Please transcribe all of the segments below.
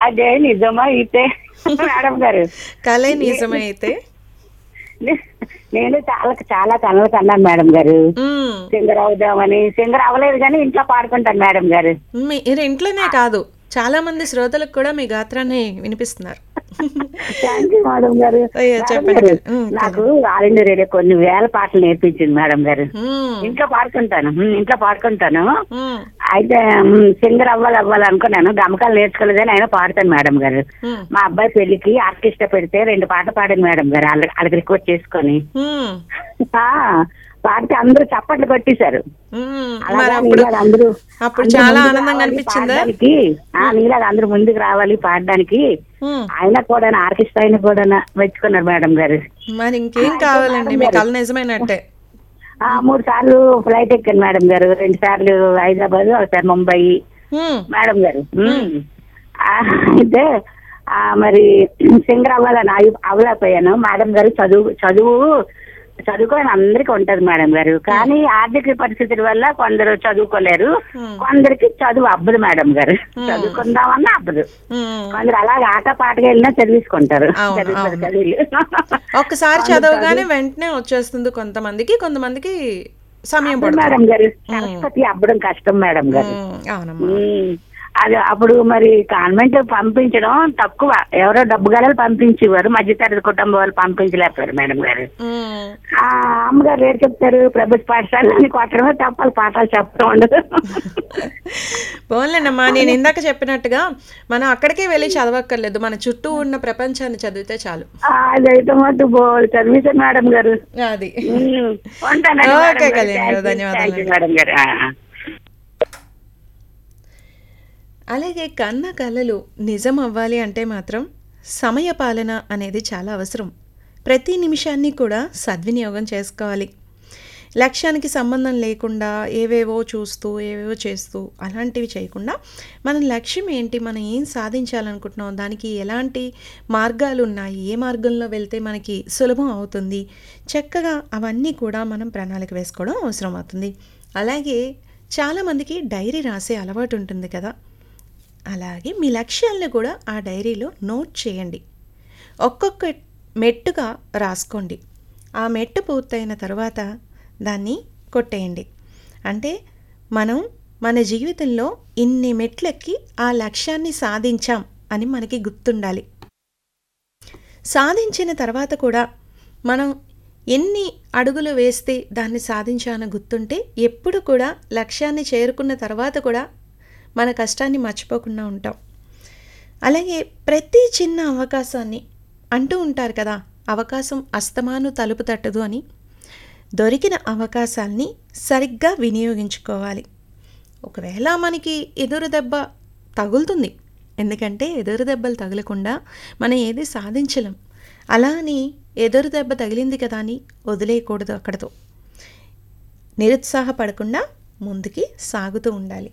అదే నిజమా అయితే మేడం గారు కలే నిజమైతే నే- నేను చాలా చాలా కళలు కన్నాను మేడం గారు మ్మ్. సింగర్ అవుదామని సింగర్ అవ్వలేదు కానీ ఇంట్లో పాడుకుంటాను మేడం గారు మీరు ఇంట్లోనే కాదు చాలా మంది శ్రోతలకు కూడా మీ గాత్రాన్ని వినిపిస్తున్నారు థ్యాంక్ యూ మేడం గారు అయ్యో, మేడం చెప్పండి. గారు, ఉమ్, నాకు ఆల్ ఇండియా రేడియో కొన్ని వేల పాటలు నేర్పించింది మేడం గారు మ్మ్. ఇంట్లో పాడుకుంటాను ఉమ్, ఇంట్లో పాడుకుంటాను మ్మ్. అయితే సింగర్ అవ్వాలి అవ్వాలి అనుకున్నాను గమకాలు నేర్చుకోలేదు కానీ అయినా పాడతాను మేడం గారు మ్మ్. మా అబ్బాయి పెళ్లికి ఆర్కెస్ట్రా పెడితే రెండు పాటలు పాడాను మేడం గారు వాళ్ళకి వాళ్ళకి రిక్వెస్ట్ చేసుకొని మ్మ్. ఆ, పాడితే అందరూ చప్పట్లు కొట్టేశారు మ్మ్. అలాగా మరి అప్పుడు నీలాగా అందరూ అప్పుడు అందరూ చాలా ముందుకు ఆనందంగా రావాలి అనిపించిందా పాడడానికి. ఆ నీలాగా అందరూ ముందుకు రావాలి పాడడానికి మ్మ్. ఆయన కూడా ఆర్కెస్ట్రా ఆయన కూడా మెచ్చుకున్నారు మేడం గారు మరి ఇంకేం కావాలండి మీ కళ నిజమైనట్టే ఆ మూడు సార్లు ఫ్లైట్ ఎక్కాను మేడం గారు రెండు సార్లు హైదరాబాద్ ఒకసారి ముంబై మ్మ్. మేడం గారు ఉమ్. ఆ, అయితే ఆ మరి సింగర్ అవ్వాలని అవి- అవ్వలేకపోయాను మేడం గారు చదువు చదువు చదువుకోని అందరికి ఉంటది మేడం గారు కానీ ఆర్థిక పరిస్థితుల వల్ల కొందరు చదువుకోలేరు Hmm. కొందరికి చదువు అబ్బదు మేడం గారు చదువుకుందామన్నా అబ్బదు మ్మ్. కొందరు అలాగే ఆట పాటగా వెళ్ళినా చదివించుకుంటారు అవును, చదువుతారు అవును. చదువులు ఒక్కసారి చదవగానే వెంటనే వచ్చేస్తుంది కొంతమందికి కొంతమందికి సమయం పడుతుంది మేడం గారు సరస్వతి అబ్బడం కష్టం మేడం గారు మ్మ్. అవునమ్మా ఉమ్. అది అప్పుడు మరి కాన్వెంట్ పంపించడం తక్కువ ఎవరో డబ్బు గలలు పంపించేవారు మధ్యతరగతి కుటుంబం వాళ్ళు పంపించలేకపోయారు మేడం గారు మ్మ్. ఆ అమ్మగారు ఏడు చెప్తారు ప్రభుత్వ పాఠశాలని కొట్టడమే తప్పాలి పాఠాలు చెప్పడం ఉండదు పోన్లేనమ్మా నేను ఇందాక చెప్పినట్టుగా మనం అక్కడికే వెళ్ళి చదవక్కర్లేదు మన చుట్టూ ఉన్న ప్రపంచాన్ని చదివితే చాలు ఆ, అదైతే మాత్రం బోల్ చదివించారు మేడం గారు అది ఉమ్. ఉంటానండి ఓకే, మేడం గారు. కళ్యాణి గారు, Thank you, ధన్యవాదాలు. thank you మేడం గారు ఆ, ఆ. అలాగే కన్న కళలు నిజం అవ్వాలి అంటే మాత్రం సమయపాలన అనేది చాలా అవసరం ప్రతి నిమిషాన్ని కూడా సద్వినియోగం చేసుకోవాలి లక్ష్యానికి సంబంధం లేకుండా ఏవేవో చూస్తూ ఏవేవో చేస్తూ అలాంటివి చేయకుండా మన లక్ష్యం ఏంటి మనం ఏం సాధించాలనుకుంటున్నాం దానికి ఎలాంటి మార్గాలు ఉన్నాయి ఏ మార్గంలో వెళ్తే మనకి సులభం అవుతుంది చక్కగా అవన్నీ కూడా మనం ప్రణాళిక వేసుకోవడం అవసరం అవుతుంది అలాగే చాలామందికి డైరీ రాసే అలవాటు ఉంటుంది కదా అలాగే మీ లక్ష్యాలను కూడా ఆ డైరీలో నోట్ చేయండి ఒక్కొక్క మెట్టుగా రాసుకోండి ఆ మెట్టు పూర్తయిన తర్వాత దాన్ని కొట్టేయండి అంటే మనం మన జీవితంలో ఇన్ని మెట్లెక్కి ఆ లక్ష్యాన్ని సాధించాం అని మనకి గుర్తుండాలి సాధించిన తర్వాత కూడా మనం ఎన్ని అడుగులు వేస్తే దాన్ని సాధించానో గుర్తుంటే ఎప్పుడు కూడా లక్ష్యాన్ని చేరుకున్న తర్వాత కూడా మన కష్టాన్ని మర్చిపోకుండా ఉంటాం అలాగే ప్రతి చిన్న అవకాశాన్ని అంటూ ఉంటారు కదా అవకాశం అస్తమాను తలుపు తట్టదు అని దొరికిన అవకాశాల్ని సరిగ్గా వినియోగించుకోవాలి ఒకవేళ మనకి ఎదురు దెబ్బ తగులుతుంది ఎందుకంటే ఎదురు దెబ్బలు తగలకుండా మనం ఏది సాధించలేం అలా అని ఎదురు దెబ్బ తగిలింది కదా అని వదిలేయకూడదు అక్కడతో నిరుత్సాహపడకుండా ముందుకి సాగుతూ ఉండాలి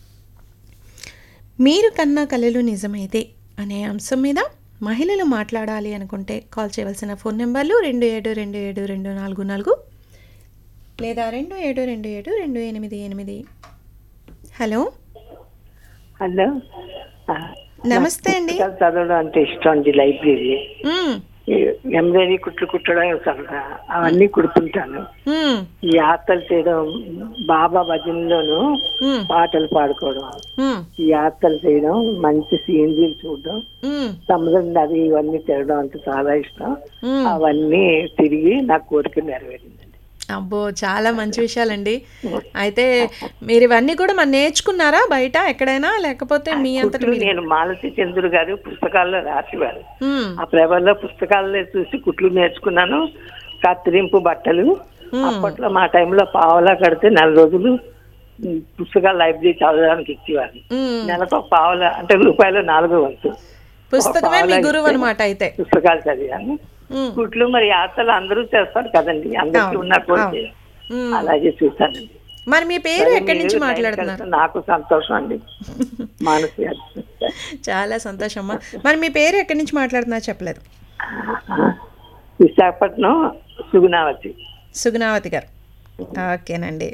మీరు కన్నా కళలు నిజమైతే అనే అంశం మీద మహిళలు మాట్లాడాలి అనుకుంటే కాల్ చేయవలసిన ఫోన్ నెంబర్లు రెండు ఏడు రెండు ఏడు రెండు నాలుగు నాలుగు లేదా రెండు ఏడు రెండు ఏడు రెండు ఎనిమిది ఎనిమిది హలో హలో ఆ, నమస్తే అండి పుస్తకాలు చదవడం అంటే ఇష్టం అండి లైబ్రరీ మ్మ్, ఎంబ్రాయిడరీ కుట్లు కుట్టడం సరదా అవన్నీ కుడుతుంటాను మ్మ్, ఈ యాత్రలు చేయడం బాబా భజనలోను మ్మ్, పాటలు పాడుకోవడం మ్మ్, ఈ యాత్రలు చేయడం మంచి సీనరీలు చూడడం మ్మ్, సముద్రం నది ఇవన్నీ తిరగడం అంటే చాలా ఇష్టం మ్మ్. అవన్నీ తిరిగి నా కోరిక నెరవేరిందండి అబ్బో చాలా మంచి విషయాలండి అయితే మీరు ఇవన్నీ కూడా మరి నేర్చుకున్నారా బయట ఎక్కడైనా లేకపోతే మీ అంతటి కుట్లు మీరు నేను మాలతి చంద్రుడు గారు పుస్తకాల్లో రాసేవారు మ్మ్, ఆ పేపర్లో పుస్తకాల్లో చూసి కుట్లు నేర్చుకున్నాను కత్తిరింపు బట్టలు అప్పట్లో మా టైంలో పావలా కడితే నెల రోజులు ఉమ్, పుస్తకాలు లైబ్రరీ చదవడానికి ఇచ్చేవారు మ్మ్. నెలకు ఒక పావలా అంటే రూపాయలు నాలుగో వంతు పుస్తకమే మీ గురువు అనమాట అయితే పుస్తకాలు చదివాను మ్మ్, కుట్లు మరి యాత్రలు అందరూ చేస్తారు కదండి అందరికీ అవును, ఉన్న కోరిక అవును. మ్మ్. అలాగే చూస్తానండి మరి మీ పేరు ఎక్కడి నుంచి మీరు మాట్లాడుతున్నారు దయచేసి నాకు సంతోషం అండి మానసి గారు. చాలా సంతోషం అమ్మా మరి మీ పేరు ఎక్కడి నుంచి మాట్లాడుతున్నారు చెప్పలేదు విశాఖపట్నం సుగుణావతి సుగుణావతి గారు ఓకేనండి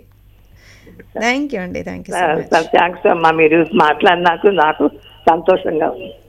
థ్యాంక్ యూ అండి thank you so much thanks అమ్మా మీరు మాట్లాడినాకు నాకు సంతోషంగా ఉంది